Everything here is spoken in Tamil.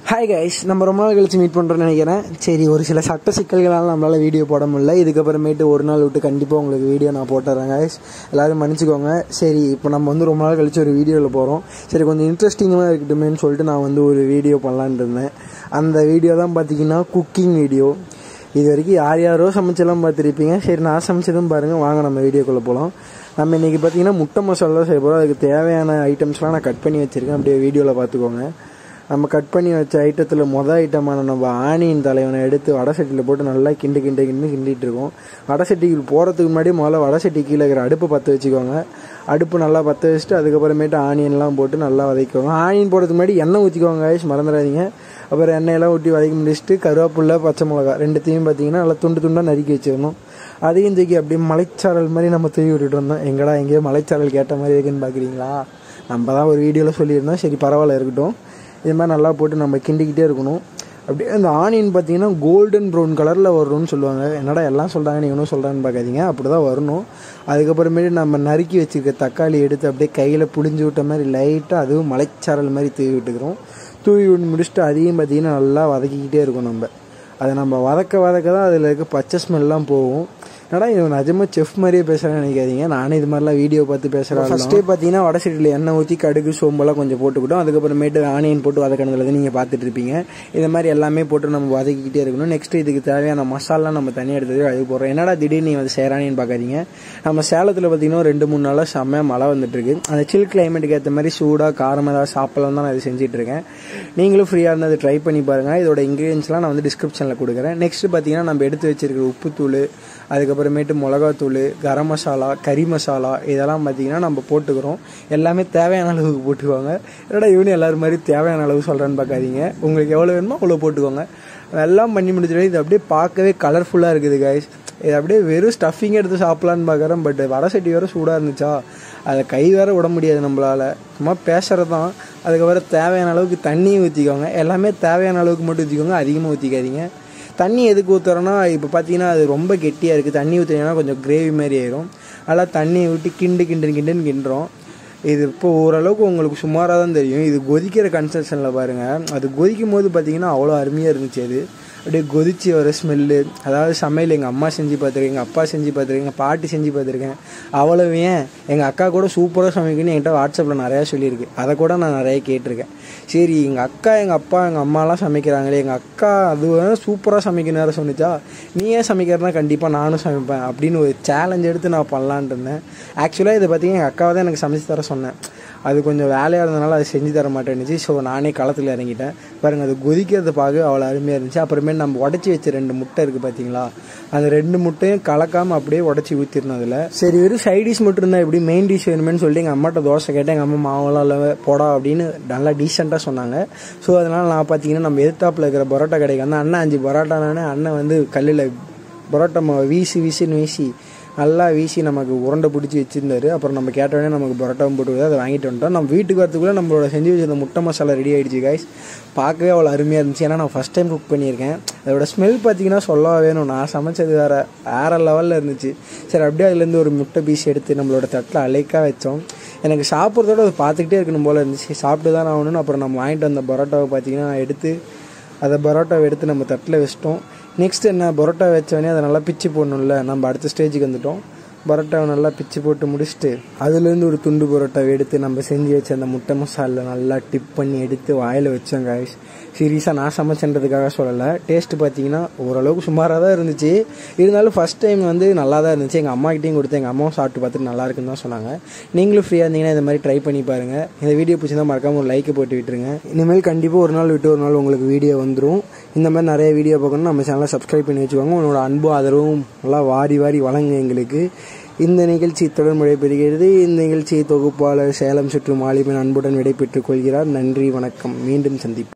ஹாய் கைஸ் நம்ம ரொம்ப நாள் கழிச்சு மீட் பண்ணுறோன்னு நினைக்கிறேன் சரி ஒரு சில சட்ட சிக்கல்களால் நம்மளால் வீடியோ போட முடியல இதுக்கப்புறமேட்டு ஒரு நாள் விட்டு கண்டிப்பாக உங்களுக்கு வீடியோ நான் போட்டுறேன் கைஸ் எல்லோரும் மன்னிச்சுக்கோங்க சரி இப்போ நம்ம வந்து ரொம்ப நாள் கழிச்சு ஒரு வீடியோவில் போகிறோம் சரி கொஞ்சம் இன்ட்ரெஸ்டிங்காக இருக்கட்டுமேன்னு சொல்லிட்டு நான் வந்து ஒரு வீடியோ பண்ணலான்னு இருந்தேன் அந்த வீடியோ தான் பார்த்தீங்கன்னா குக்கிங் வீடியோ இது வரைக்கும் யார் யாரோ சமைச்செல்லாம் பார்த்துருப்பீங்க சரி நான் சமைச்சதும் பாருங்கள் வாங்க நம்ம வீடியோக்குள்ளே போகலாம் நம்ம இன்றைக்கி பார்த்தீங்கன்னா முட்டை மசாலா செய்ய போகிறோம் அதுக்கு தேவையான ஐட்டம்ஸ்லாம் நான் கட் பண்ணி வச்சுருக்கேன் அப்படியே வீடியோவில் பார்த்துக்கோங்க நம்ம கட் பண்ணி வச்ச ஐட்டத்தில் மொதல் ஐட்டமான நம்ம ஆனியன் தலைவனை எடுத்து வடை சட்டியில் போட்டு நல்லா கிண்டு கிண்டு கிண்டு கிண்டிட்டு இருக்கோம் வடை சட்டிக்கு போகிறதுக்கு முன்னாடி முதல்ல வடை சட்டி கீழே இருக்கிற அடுப்பு பற்ற வச்சுக்கோங்க அடுப்பு நல்லா பற்ற வச்சுட்டு அதுக்கப்புறமேட்டு ஆனியன்லாம் போட்டு நல்லா வதக்கிக்கோங்க ஆனியன் போடுறதுக்கு முன்னாடி எண்ணெய் ஊற்றிக்கோங்க guys, மறந்துடாதீங்க அப்புறம் எண்ணெயெல்லாம் ஊற்றி வதக்கி முடிச்சுட்டு கருவேப்பில்லை பச்சை மிளகா ரெண்டுத்தையும் பார்த்தீங்கன்னா நல்லா துண்டு துண்டாக நறுக்கி வச்சிடணும் அதையும் தூக்கி அப்படியே மலைச்சாரல் மாதிரி நம்ம தூவி விட்டுட்டு இருந்தோம் எங்கடா எங்கேயோ மலைச்சாரல் கேட்ட மாதிரி இருக்குன்னு பார்க்குறீங்களா நம்ம தான் ஒரு வீடியோவில் சொல்லியிருந்தோம் சரி பரவாயில்ல இருக்கட்டும் இது மாதிரி நல்லா போட்டு நம்ம கிண்டிக்கிட்டே இருக்கணும் அப்படியே அந்த ஆனியன் பார்த்தீங்கன்னா கோல்டன் ப்ரௌன் கலரில் வரும்னு சொல்லுவாங்க என்னடா எல்லாம் சொல்கிறாங்க நீ ஒன்றும் சொல்கிறான்னு பார்க்காதீங்க அப்படி தான் வரணும் அதுக்கப்புறமேட்டு நம்ம நறுக்கி வச்சுருக்க தக்காளி எடுத்து அப்படியே கையில் புளிஞ்சு விட்ட மாதிரி லைட்டாக அதுவும் மலைச்சாரல் மாதிரி தூவி விட்டுக்கிறோம் தூவி விட்டு முடிச்சுட்டு அதையும் பார்த்தீங்கன்னா நல்லா வதக்கிக்கிட்டே இருக்கும் நம்ம அதை நம்ம வதக்க வதக்க தான் அதில் இருக்க பச்சை ஸ்மெல்லாம் போகும் என்னடா இவன் நிஜமாக செஃப் மாதிரியே பேசுகிறேன்னு நினைக்காதீங்க நானே இது மாதிரிலாம் வீடியோ பார்த்து பேசுகிறேன் ஃபஸ்ட்டே பார்த்தீங்கன்னா வடை சட்டியில் எண்ணெய் ஊற்றி கடுகு சோம்பெல்லாம் கொஞ்சம் போட்டுக்கிட்டோம் அதுக்கப்புறமேட்டு ஆனியன் போட்டு வதக்கினதுல நீங்கள் பார்த்துட்டு இருப்பீங்க இது மாதிரி எல்லாமே போட்டு நம்ம வதக்கிக்கிட்டே இருக்கணும் நெக்ஸ்ட் இதுக்கு தேவையான மசாலா நம்ம தனியாக எடுத்தது அது போடுறோம் என்னடா திடீர்னு நீ வந்து சேரானின்னு பார்க்காதீங்க நம்ம சேலத்தில் பார்த்தீங்கன்னா ரெண்டு மூணு நாளாக செம்மையாக மழை வந்துட்டு இருக்கு அந்த சில் கிளைமேட்டுக்கு ஏற்ற மாதிரி சூடாக காரமாக ஏதாவது சாப்பிடலாம் தான் நான் இது செஞ்சுட்டு இருக்கேன் நீங்களும் ஃப்ரீயாக இருந்தால் அதை ட்ரை பண்ணி பாருங்கள் இதோட இன்க்ரீடியன்ஸ்லாம் நான் வந்து டிஸ்கிரிப்ஷனில் கொடுக்குறேன் நெக்ஸ்ட் பார்த்தீங்கன்னா நம்ம எடுத்து வச்சிருக்கிற உப்புத்தூள் அதுக்கப்புறமேட்டு மிளகாத்தூள் கரம் மசாலா கறி மசாலா இதெல்லாம் பார்த்தீங்கன்னா நம்ம போட்டுக்கிறோம் எல்லாமே தேவையான அளவுக்கு போட்டுக்கோங்க என்னடா இவனு எல்லாரும் மாதிரி தேவையான அளவு சொல்கிறேன்னு பார்க்காதீங்க உங்களுக்கு எவ்வளோ வேணுமோ அவ்வளோ போட்டுக்கோங்க எல்லாம் பண்ணி முடிச்சிட்டு இது அப்படியே பார்க்கவே கலர்ஃபுல்லாக இருக்குது கைஸ் இது அப்படியே வெறும் ஸ்டஃபிங் எடுத்து சாப்பிட்லான்னு பார்க்குறேன் பட் வடை சட்டி வேறு சூடாக இருந்துச்சா அதை கை வேற விட முடியாது நம்மளால் சும்மா பேசுகிறது தான் அதுக்கப்புறம் தேவையான அளவுக்கு தண்ணியும் ஊற்றிக்கோங்க எல்லாமே தேவையான அளவுக்கு மட்டும் ஊற்றிக்கோங்க அதிகமாக ஊற்றிக்காதீங்க தண்ணி எதுக்கு ஊற்றுறோன்னா இப்போ பார்த்தீங்கன்னா அது ரொம்ப கெட்டியாக இருக்குது தண்ணி ஊற்றினா கொஞ்சம் கிரேவி மாதிரி ஆயிரும் அதெல்லாம் தண்ணியை விட்டு கிண்டு கிண்டு கிண்டுன்னு கிண்டுறோம் இது இப்போ ஓரளவுக்கு உங்களுக்கு சுமாராக தான் தெரியும் இது கொதிக்கிற கன்செஷனில் பாருங்கள் அது கொதிக்கும் போது பார்த்தீங்கன்னா அவ்வளோ அருமையாக இருந்துச்சு அது அப்படியே கொதிச்சு வர ஸ்மெல்லு அதாவது சமையல் எங்கள் அம்மா செஞ்சு பார்த்துருக்கேன் எங்கள் அப்பா செஞ்சு பார்த்துருக்கேன் எங்கள் பாட்டி செஞ்சு பார்த்துருக்கேன் அவ்வளவு ஏன் எங்கள் அக்கா கூட சூப்பராக சமைக்கணும்னு என்கிட்ட வாட்ஸ்அப்பில் நிறையா சொல்லியிருக்கு அதை கூட நான் நிறைய கேட்டிருக்கேன் சரி எங்கள் அக்கா எங்கள் அப்பா எங்கள் அம்மாலாம் சமைக்கிறாங்களே எங்கள் அக்கா அது சூப்பராக சமைக்கணும் வேறு சொன்னிச்சா நீ ஏன் சமைக்கிறனா கண்டிப்பாக நானும் சமைப்பேன் அப்படின்னு ஒரு சேலஞ்ச் எடுத்து நான் பண்ணலான்ட்டு இருந்தேன் ஆக்சுவலாக இதை பார்த்தீங்கன்னா எங்கள் அக்காவை தான் எனக்கு சமைச்சு தர சொன்னேன் அது கொஞ்சம் வேலையாக இருந்தனால அது செஞ்சு தர மாட்டேன்னுச்சு ஸோ நானே களத்தில் இறங்கிட்டேன் பாருங்கள் அது கொதிக்கிறத பார்க்க அவ்வளோ அருமையாக இருந்துச்சு அப்புறமேட்டு நம்ம உடச்சி வச்ச ரெண்டு முட்டை இருக்குது பார்த்தீங்களா அந்த ரெண்டு முட்டையும் கலக்காமல் அப்படியே உடச்சி ஊற்றிருந்தோம் அதில் சரி வெறும் சைடிஷ் மட்டும் இருந்தால் எப்படி மெயின் டிஷ் வேணுமேனு சொல்லிட்டு எங்கள் அம்மாட்ட தோசை கேட்டேன் எங்கள் அம்மா மாவெல்லாம் இல்லை போடா அப்படின்னு நல்லா டீசெண்டாக சொன்னாங்க ஸோ அதனால் நான் பார்த்தீங்கன்னா நம்ம எதிர்த்தாப்பில் இருக்கிற பரோட்டா கடைக்கு வந்து அண்ணன் அஞ்சு பரோட்டானானே அண்ணன் வந்து கல்லில் பரோட்டா மாவை வீசி வீசின்னு வீசி நல்லா வீசி நமக்கு உருண்டை பிடிச்சி வச்சிருந்தாரு அப்புறம் நம்ம கேட்டோடனே நமக்கு பரோட்டாவும் போட்டு அதை வாங்கிட்டு வந்துட்டோம் நம்ம வீட்டுக்கு வரதுக்குள்ளே நம்மளோட செஞ்சு வச்சிருந்த முட்டை மசாலா ரெடி ஆகிடுச்சு காய்ஸ் பார்க்கவே அவ்வளோ அருமையாக இருந்துச்சு ஏன்னா நான் ஃபஸ்ட் டைம் குக் பண்ணியிருக்கேன் அதோட ஸ்மெல் பார்த்தீங்கன்னா சொல்லவா வேணும் நான் சமைச்சது வேறு வேறு லெவலில் இருந்துச்சு சரி அப்படியே அதுலேருந்து ஒரு முட்டை பீஸ் எடுத்து நம்மளோட தட்டில் அலைக்காக வச்சோம் எனக்கு சாப்பிட்றதோட அதை பார்த்துக்கிட்டே இருக்கணும் போல் இருந்துச்சு சாப்பிட்டு தான் ஆகணும்னு அப்புறம் நம்ம வாங்கிட்டு வந்த பரோட்டாவை பார்த்தீங்கன்னா நான் எடுத்து அதை பரோட்டாவை எடுத்து நம்ம தட்டில் வச்சிட்டோம் நெக்ஸ்ட் என்ன பரோட்டா வச்சோடனே அதை நல்லா பிச்சு போடணும்ல நம்ம அடுத்த ஸ்டேஜுக்கு வந்துட்டோம் பரோட்டாவை நல்லா பிச்சு போட்டு முடிச்சுட்டு அதுலேருந்து ஒரு துண்டு பரோட்டாவை எடுத்து நம்ம செஞ்சு வச்ச அந்த முட்டை மசாலில் நல்லா டிப் பண்ணி எடுத்து வாயில் வச்சோம் காய்ஸ் சீரியஸாக நான் சமைச்சன்றதுக்காக சொல்லலை டேஸ்ட் பார்த்தீங்கன்னா ஓரளவுக்கு சுமாராக தான் இருந்துச்சு இருந்தாலும் ஃபஸ்ட் டைம் வந்து நல்லா தான் இருந்துச்சு எங்கள் அம்மாக்கிட்டையும் கொடுத்து எங்கள் அம்மாவும் சாப்பிட்டு பார்த்துட்டு நல்லா இருக்குன்னு தான் சொன்னாங்க நீங்களும் ஃப்ரீயாக இருந்தீங்கன்னா இந்த மாதிரி ட்ரை பண்ணி பாருங்கள் இந்த வீடியோ பிடிச்சிருந்தா மறக்காமல் ஒரு லைக்கை போட்டு விட்டுருங்க இனிமேல் கண்டிப்பாக ஒரு நாள் விட்டு ஒரு நாள் உங்களுக்கு வீடியோ வந்துடும் இந்த மாதிரி நிறைய வீடியோ பார்க்கணும் நம்ம சேனலை சப்ஸ்கிரைப் பண்ணி வச்சுக்கோங்க உங்களோட அன்பு ஆதரவும் நல்லா வாரி வாரி வழங்க எங்களுக்கு இந்த நிகழ்ச்சி இத்துடன் விடைபெறுகிறது இந்த நிகழ்ச்சியை தொகுப்பாளர் சேலம் சுற்றும் ஆலிமன் அன்புடன் விடைபெற்றுக் கொள்கிறார் நன்றி வணக்கம் மீண்டும் சந்திப்போம்